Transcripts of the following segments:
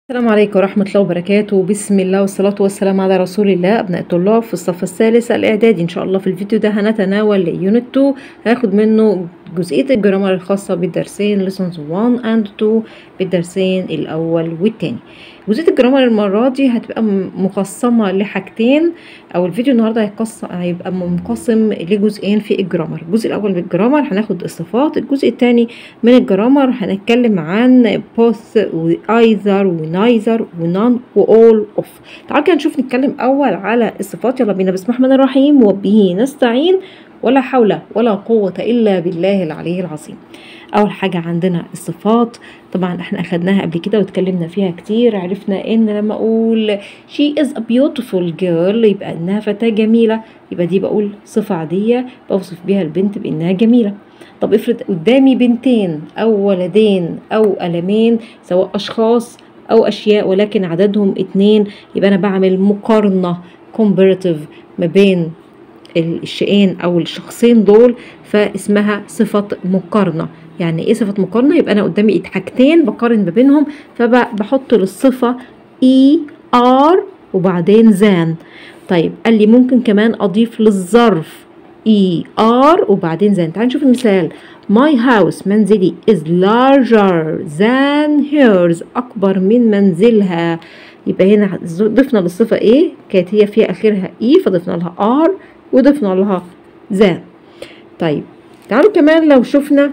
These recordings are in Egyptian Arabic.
السلام عليكم ورحمة الله وبركاته بسم الله والصلاة والسلام على رسول الله أبناء الطلاب في الصف الثالث الإعدادي إن شاء الله في الفيديو ده هنتناول يونت 2 هاخد منه جزئية الجرامر الخاصة بالدرسين lessons 1 and 2 بالدرسين الأول والتاني جزئية الجرامر المرة دي هتبقى م- مقسمة لحاجتين أو الفيديو النهاردة هيقص... هيبقى منقسم لجزئين في الجرامر الجزء الأول من الجرامر هناخد الصفات الجزء التاني من الجرامر هنتكلم عن both و either و neither و none و all of تعالوا كده نشوف نتكلم أول على الصفات يلا بينا بسم الله الرحمن الرحيم وبه نستعين ولا حول ولا قوة إلا بالله العلي العظيم أول حاجة عندنا الصفات طبعا احنا أخدناها قبل كده واتكلمنا فيها كتير عرفنا إن لما أقول she is a beautiful girl يبقى إنها فتاة جميلة يبقى دي بقول صفة عادية بوصف بيها البنت بإنها جميلة طب افرض قدامي بنتين أو ولدين أو قلمين سواء أشخاص أو أشياء ولكن عددهم اتنين يبقى أنا بعمل مقارنة comparative ما بين الشيئين او الشخصين دول فاسمها صفة مقارنة يعني ايه صفة مقارنة يبقى انا قدامي حاجتين بقارن ما بينهم فبحط للصفة اي ار وبعدين زان طيب قال لي ممكن كمان اضيف للظرف اي ار وبعدين زان تعال نشوف المثال My house منزلي is larger than hers أكبر من منزلها يبقى هنا ضفنا للصفة ايه كانت هي فيها آخرها اي فضفنا لها ار وضفنا لها ذا طيب تعالوا كمان لو شفنا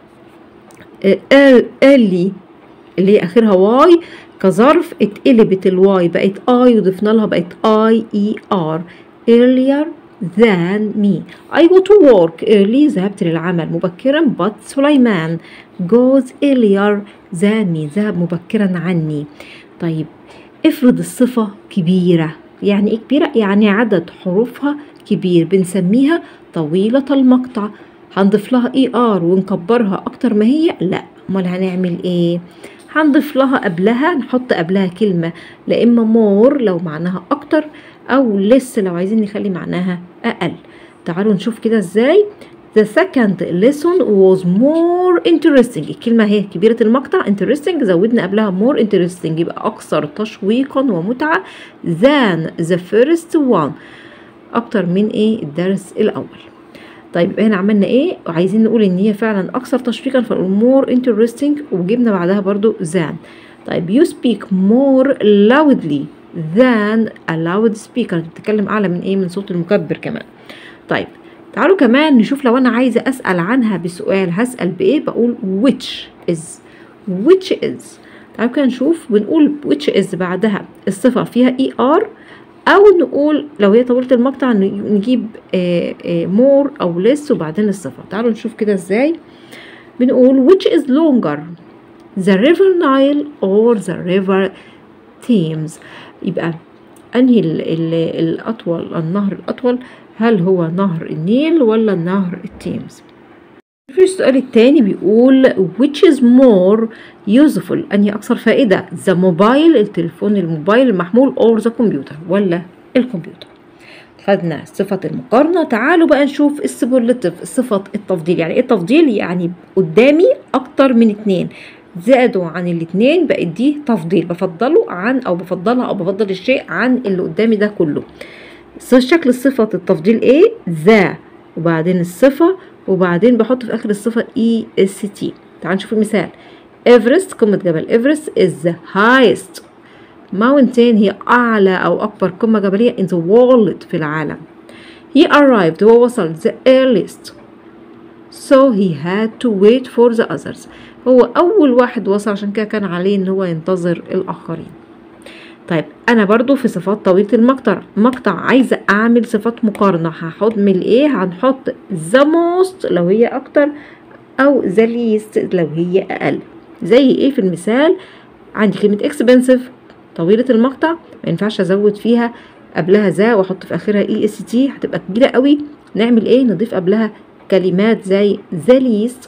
early اللي هي اخرها واي كظرف اتقلبت الواي بقت اي وضفنا لها بقت اي اي ار earlier than me I go to work early ذهبت للعمل مبكرا but سليمان goes earlier than me ذهب مبكرا عني طيب افرض الصفة كبيرة يعني ايه كبيرة؟ يعني عدد حروفها كبير بنسميها طويلة المقطع هنضيف لها اي ار ونكبرها اكتر ما هي لا امال هنعمل ايه هنضيف لها قبلها نحط قبلها كلمة لا اما مور لو معناها اكتر او لس لو عايزين نخلي معناها اقل تعالوا نشوف كده ازاي The second lesson was more interesting الكلمة هي كبيرة المقطع interesting زودنا قبلها more interesting يبقى أكثر تشويقا ومتعة than the first one أكتر من إيه الدرس الأول طيب هنا عملنا إيه وعايزين نقول إن هي فعلا أكثر تشويقا فنقول more interesting وجبنا بعدها برضو than طيب you speak more loudly than a loud speaker بتتكلم أعلى من إيه من صوت المكبر كمان طيب تعالوا كمان نشوف لو انا عايزه اسال عنها بسؤال هسال بايه بقول which is which is تعالوا كده نشوف بنقول which is بعدها الصفه فيها اي ار او نقول لو هي طويله المقطع نجيب آآ آآ more او less وبعدين الصفه تعالوا نشوف كده ازاي بنقول which is longer the river Nile or the river Thames يبقى انهي ال ال الاطول النهر الاطول هل هو نهر النيل ولا نهر التيمز في السؤال التاني بيقول which is more useful أنهي أكثر فائدة the mobile التليفون الموبايل المحمول or the computer ولا الكمبيوتر خدنا صفة المقارنة تعالوا بقى نشوف السوبرلاتيف صفة التفضيل يعني ايه التفضيل يعني قدامي أكتر من اتنين زادوا عن الاتنين بقت دي تفضيل بفضله عن أو بفضلها أو بفضل الشيء عن اللي قدامي ده كله شكل صفة التفضيل ايه ذا وبعدين الصفة وبعدين بحط في اخر الصفة اي اس تي تعال نشوف المثال ايفرست قمة جبل ايفرست is the highest mountain هي اعلى او اكبر قمة جبلية in the world في العالم he arrived هو وصل the earliest so he had to wait for the others هو اول واحد وصل عشان كده كان عليه ان هو ينتظر الاخرين طيب انا برضو في صفات طويلة المقطع مقطع عايزة اعمل صفات مقارنة هحط من ايه هنحط the most لو هي اكتر او the least لو هي اقل زي ايه في المثال عندي كلمة expensive طويلة المقطع ما ينفعش ازود فيها قبلها ذا واحط في اخرها اي اس تي هتبقى كبيرة قوي نعمل ايه نضيف قبلها كلمات زي the least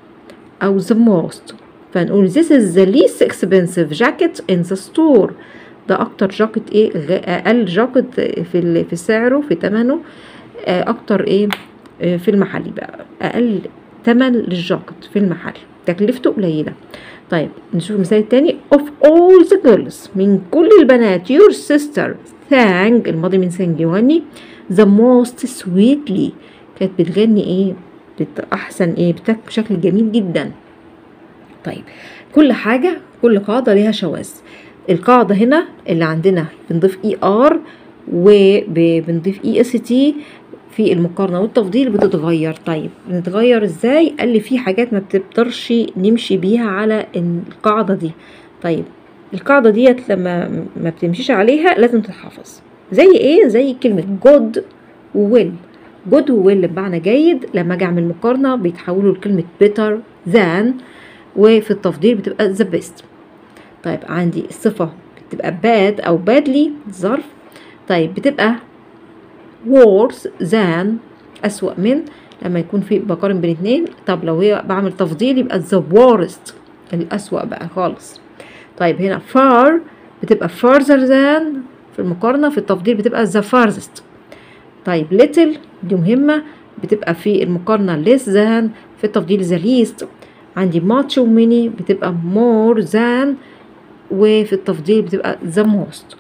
او the most فنقول this is the least expensive jacket in the store ده اكتر جاكيت ايه اقل جاكيت في في سعره في ثمنه اكتر ايه في المحل يبقى اقل ثمن للجاكيت في المحل تكلفته قليله طيب نشوف المثال التاني of all the girls من كل البنات your sister sang الماضي من sang يغني the most sweetly كانت بتغني ايه بت احسن ايه بتك بشكل جميل جدا طيب كل حاجة كل قاعدة ليها شواذ القاعدة هنا اللي عندنا بنضيف اي ار وبنضيف اي اس تي في المقارنة والتفضيل بتتغير طيب بنتغير ازاي قال لي في حاجات ما بتقدرش نمشي بيها على القاعدة دي طيب القاعدة ديت لما ما بتمشيش عليها لازم تتحفظ زي ايه زي كلمة جود وويل جود وويل بمعنى جيد لما اجي اعمل مقارنة بيتحولوا لكلمة better than وفي التفضيل بتبقى the best طيب عندي الصفة بتبقى bad أو badly ظرف طيب بتبقى worse than أسوأ من لما يكون في بقارن بين اتنين طب لو هي بعمل تفضيل يبقى the worst الأسوأ بقى خالص طيب هنا far بتبقى further than في المقارنة في التفضيل بتبقى the farthest طيب little دي مهمة بتبقى في المقارنة less than في التفضيل the least عندي much و many بتبقى more than وفي التفضيل بتبقى the most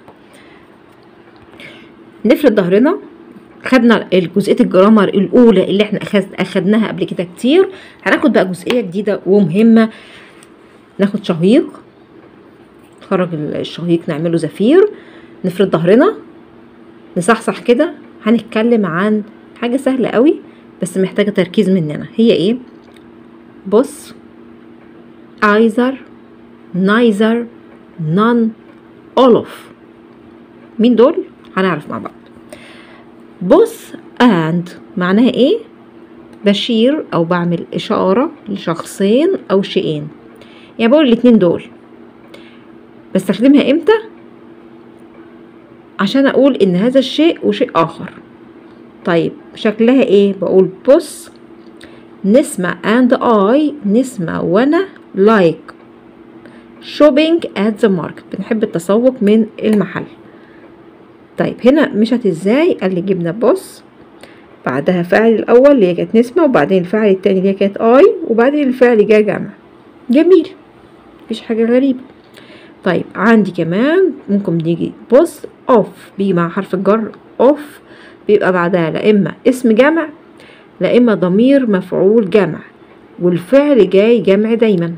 نفرد ظهرنا خدنا الجزئية الجرامر الأولى اللي احنا أخذ أخدناها قبل كده كتير هناخد بقى جزئية جديدة ومهمة ناخد شهيق نخرج الشهيق نعمله زفير نفرد ظهرنا نصحصح كده هنتكلم عن حاجة سهلة قوي بس محتاجة تركيز مننا هي ايه بص either neither none all of مين دول هنعرف مع بعض بص and معناها ايه بشير او بعمل اشارة لشخصين او شيئين يعني بقول الاتنين دول بستخدمها امتى عشان اقول ان هذا الشيء وشيء اخر طيب شكلها ايه بقول بص نسمة and I نسمة وانا like shopping at the market بنحب التسوق من المحل طيب هنا مشت ازاي قال لي جبنا بص بعدها فاعل الاول اللي هي كانت نسمة وبعدين الفاعل التاني اللي هي كانت اي وبعدين الفعل جه جمع جميل مفيش حاجة غريبة طيب عندي كمان ممكن نيجي بص اوف بيجي مع حرف الجر اوف بيبقى بعدها لا اما اسم جمع لا اما ضمير مفعول جمع والفعل جاي جمع دايما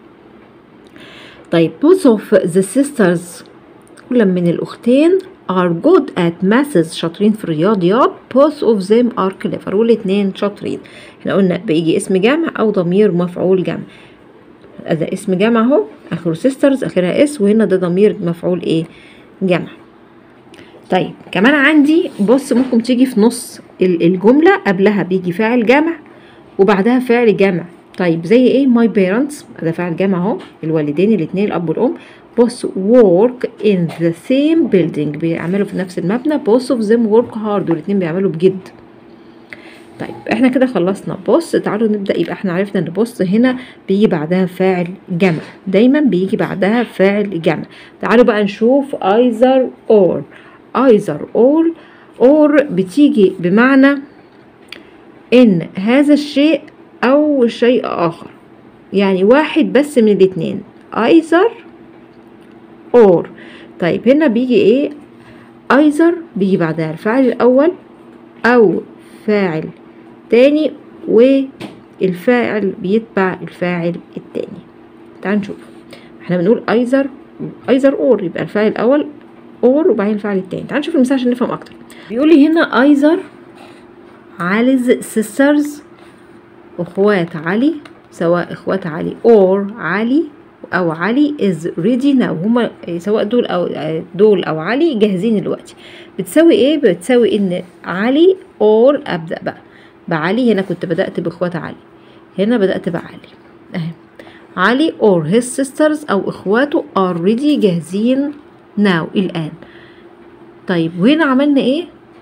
طيب both of the sisters كل من الأختين are good at maths شاطرين في الرياضيات both of them are clever والاتنين شاطرين احنا قلنا بيجي اسم جمع أو ضمير مفعول جمع ده اسم جمع اهو اخره sisters اخرها اس وهنا ده ضمير مفعول ايه جمع طيب كمان عندي بص ممكن تيجي في نص الجملة قبلها بيجي فاعل جمع وبعدها فعل جمع طيب زي ايه my parents ده فعل جمع اهو الوالدين الاتنين الاب والام بص work in the same building بيعملوا في نفس المبنى both of them work hard والاتنين بيعملوا بجد طيب احنا كده خلصنا بص تعالوا نبدا يبقى احنا عرفنا ان بص هنا بيجي بعدها فاعل جمع دايما بيجي بعدها فاعل جمع تعالوا بقى نشوف either or either or or بتيجي بمعنى ان هذا الشيء او شيء اخر يعني واحد بس من الاتنين either or طيب هنا بيجي ايه either بيجي بعدها الفاعل الاول او فاعل تاني والفاعل بيتبع الفاعل التاني تعال نشوف احنا بنقول either either or يبقى الفاعل الاول or وبعدين الفعل التاني تعال نشوف المثال عشان نفهم اكتر بيقول لي هنا either علي's sisters اخوات علي سواء اخوات علي or علي او علي is ready now هما سواء دول او دول او علي جاهزين دلوقتي بتساوي ايه بتساوي ان علي or ابدا بقى بعلي هنا كنت بدات باخوات علي هنا بدات بعلي اهي علي or his sisters او اخواته are ready جاهزين now الآن طيب وهنا عملنا ايه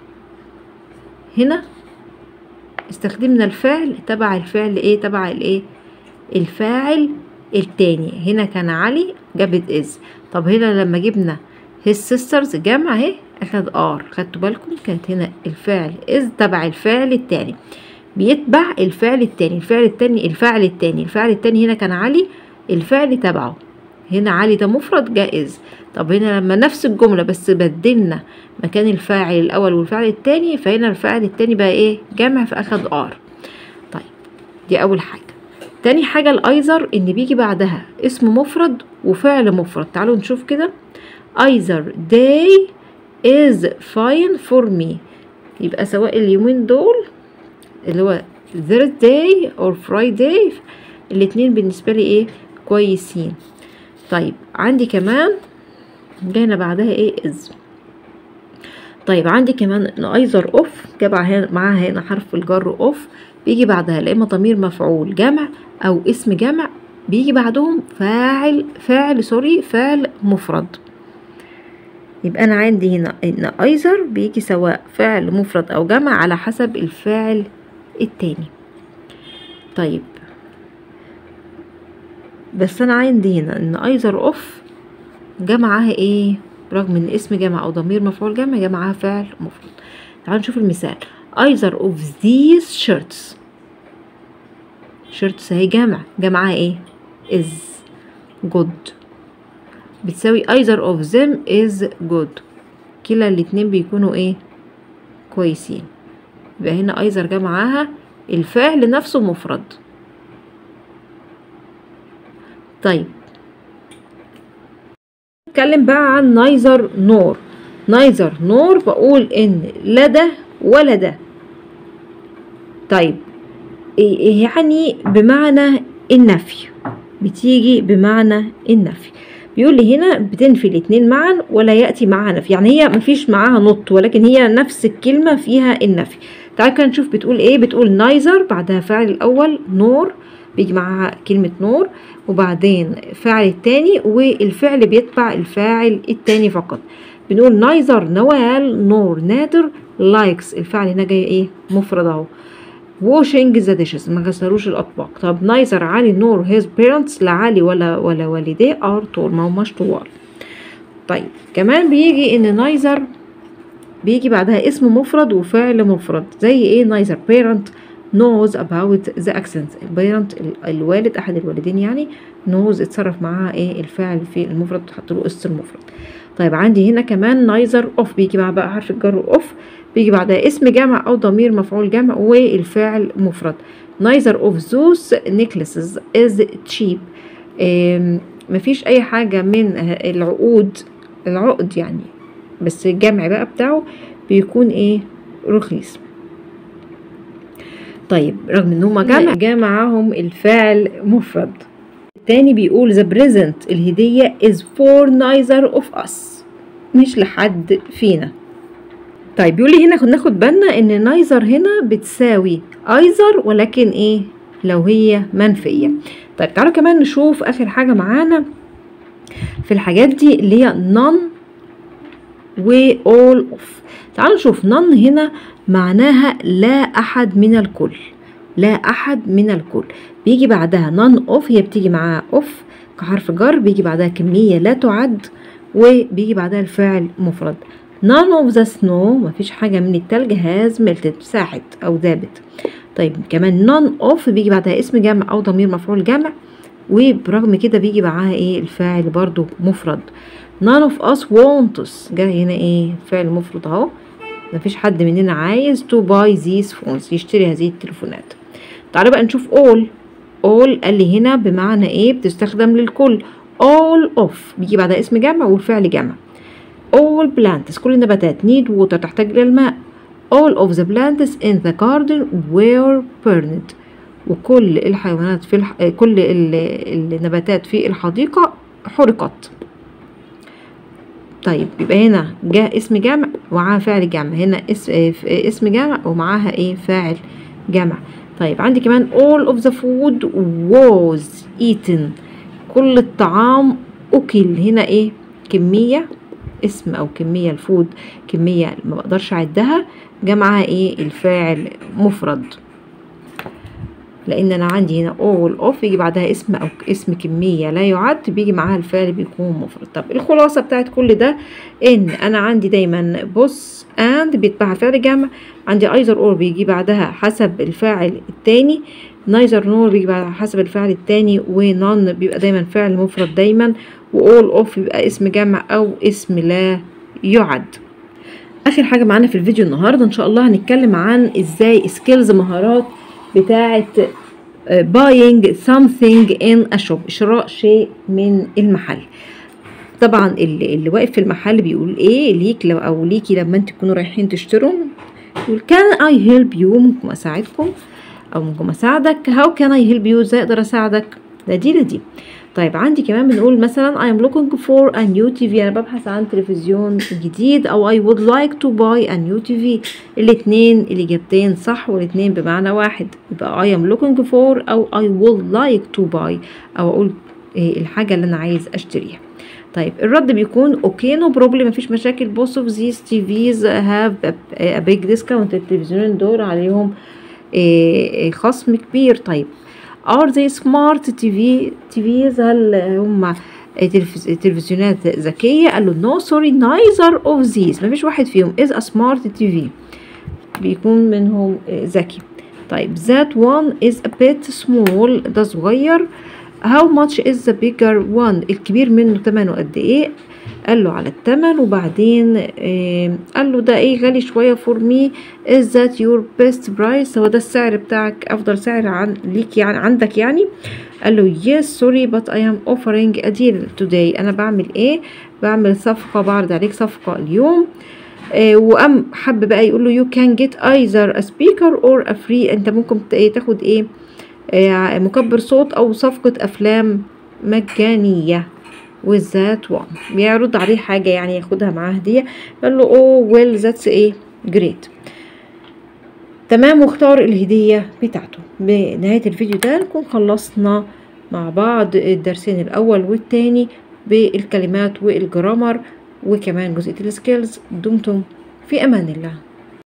هنا استخدمنا الفعل تبع الفعل ايه تبع الايه الفاعل التاني هنا كان علي جابت از طب هنا لما جبنا his sisters جمع اهي اخد ار خدتوا بالكم كانت هنا الفعل از تبع الفعل التاني بيتبع الفعل التاني الفعل التاني الفاعل التاني الفاعل التاني هنا كان علي الفعل تبعه هنا علي ده مفرد جائز طب هنا لما نفس الجملة بس بدلنا مكان الفاعل الأول والفعل التاني فهنا الفاعل التاني بقى إيه جمع فأخد آر طيب دي أول حاجة تاني حاجة الأيزر إن بيجي بعدها اسم مفرد وفعل مفرد تعالوا نشوف كده either day is fine for me يبقى سواء اليومين دول اللي هو Thursday or Friday الاتنين بالنسبة لي ايه كويسين طيب عندي كمان جانا بعدها ايه is طيب عندي كمان ان either of جاب معاها هنا حرف الجر of بيجي بعدها لا اما ضمير مفعول جمع او اسم جمع بيجي بعدهم فاعل فاعل سوري فاعل مفرد يبقى انا عندي هنا ان ايزر بيجي سواء فعل مفرد او جمع على حسب الفاعل التاني طيب بس انا عندي هنا ان ايزر اوف جمعها ايه رغم ان اسم جمع او ضمير مفعول جمع جمعها فعل مفرد تعالوا نشوف المثال either of these shirts shirts هي جمع جمعها ايه is good بتساوي either of them is good كلا الاتنين بيكونوا ايه كويسين يبقى هنا either جه معاها الفعل نفسه مفرد طيب نتكلم بقى عن neither nor neither nor بقول ان لا ده ولا ده طيب يعني بمعنى النفي بتيجي بمعنى النفي بيقول لي هنا بتنفي الاتنين معا ولا يأتي معاها نفي يعني هي مفيش معاها نط ولكن هي نفس الكلمة فيها النفي تعال كده نشوف بتقول ايه بتقول نايزر بعدها فعل الأول نور بيجي معاها كلمة نور وبعدين فعل التاني والفعل بيتبع الفاعل التاني فقط بنقول نايزر نوال نور نادر لايكس الفعل هنا جاي ايه مفرد اهو washing the dishes ما غسلوش الأطباق طب نايزر علي نور his parents لا علي ولا ولا والديه are tall ما هماش طوال طيب كمان بيجي إن نايزر بيجي بعدها اسم مفرد وفعل مفرد زي ايه نايزر parent knows about the accent البيرنت الوالد أحد الوالدين يعني knows اتصرف معاها ايه الفعل في المفرد تحط له اس المفرد طيب عندي هنا كمان نايزر اوف بيجي مع بقى حرف الجر اوف بيجي بعدها اسم جمع او ضمير مفعول جمع والفعل مفرد neither of those necklaces is cheap مفيش اي حاجة من العقود العقد يعني بس الجمع بقى بتاعه بيكون ايه رخيص طيب رغم ان هما جمع جاء معاهم الفعل مفرد التاني بيقول the present الهدية is for neither of us مش لحد فينا طيب بيقول لي هنا ناخد بالنا ان نايزر هنا بتساوي ايزر ولكن ايه لو هي منفية طيب تعالوا كمان نشوف اخر حاجة معانا في الحاجات دي اللي هي none و all of تعالوا نشوف none هنا معناها لا احد من الكل لا احد من الكل بيجي بعدها none of هي بتيجي معاها of كحرف جر بيجي بعدها كمية لا تعد وبيجي بعدها الفعل مفرد none of the snow مفيش حاجة من التلج has melted ساحت أو ذابت طيب كمان none of بيجي بعدها اسم جمع أو ضمير مفعول جمع وبرغم كده بيجي معاها ايه الفاعل برضو مفرد none of us wants جاي هنا ايه فعل مفرد اهو مفيش حد مننا عايز to buy these phones يشتري هذه التليفونات تعالوا بقى نشوف all all قال لي هنا بمعنى ايه بتستخدم للكل all of بيجي بعدها اسم جمع والفعل جمع all plants كل النباتات need water تحتاج إلى الماء all of the plants in the garden were burned وكل الحيوانات في الح... كل النباتات في الحديقة حرقت طيب يبقى هنا جاء اسم جمع ومعاها فعل جمع هنا اسم اسم جمع ومعاها ايه فاعل جمع طيب عندي كمان all of the food was eaten كل الطعام أكل هنا ايه كمية اسم او كميه الفود كميه ما بقدرش اعدها جمعها ايه الفاعل مفرد لان انا عندي هنا all of يجي بعدها اسم او اسم كميه لا يعد بيجي معاها الفعل بيكون مفرد طب الخلاصه بتاعت كل ده ان انا عندي دايما بص and بيتبعها فعل جمع عندي either or بيجي بعدها حسب الفاعل التاني neither nor بيبقى على حسب الفعل التاني و none بيبقى دايما فعل مفرد دايما و all of بيبقى اسم جمع او اسم لا يعد اخر حاجه معانا في الفيديو النهارده ان شاء الله هنتكلم عن ازاي سكيلز مهارات بتاعه buying something in a shop شراء شيء من المحل طبعا اللي, اللي واقف في المحل بيقول ايه ليك لو او ليكي لما انتوا تكونوا رايحين تشتروا يقول can I help you ممكن اساعدكم او ممكن اساعدك how can I help you ازاي اقدر اساعدك ده دي لدي طيب عندي كمان بنقول مثلا I am looking for a new TV أنا ببحث عن تلفزيون جديد أو I would like to buy a new TV الاتنين الإجابتين صح والاتنين بمعنى واحد يبقى I am looking for أو I would like to buy أو أقول إيه الحاجة اللي أنا عايز أشتريها طيب الرد بيكون اوكي نو بروبلم مفيش مشاكل both of these TVs have a, a big discount التلفزيونين دول عليهم إيه خصم كبير طيب are they smart TV TVs هل هم تلفزيونات ذكية قال له no sorry neither of these مفيش واحد فيهم is a smart TV بيكون منهم ذكي طيب that one is a bit small ده صغير how much is the bigger one الكبير منه تمنه قد ايه قال له على التمن وبعدين إيه قال له ده ايه غالي شوية for me is that your best price هو ده السعر بتاعك افضل سعر عن ليك يعني عندك يعني قال له yes sorry but I am offering a deal today انا بعمل ايه بعمل صفقة بعرض عليك صفقة اليوم إيه وقام حب بقى يقول له you can get either a speaker or a free انت ممكن تاخد ايه إيه مكبر صوت او صفقة افلام مجانية with that one بيعرض عليه حاجة يعني ياخدها معاه هدية قال له oh well that's ايه great تمام واختار الهدية بتاعته بنهاية الفيديو ده نكون خلصنا مع بعض الدرسين الأول والتاني بالكلمات والجرامر وكمان جزئية السكيلز دمتم في أمان الله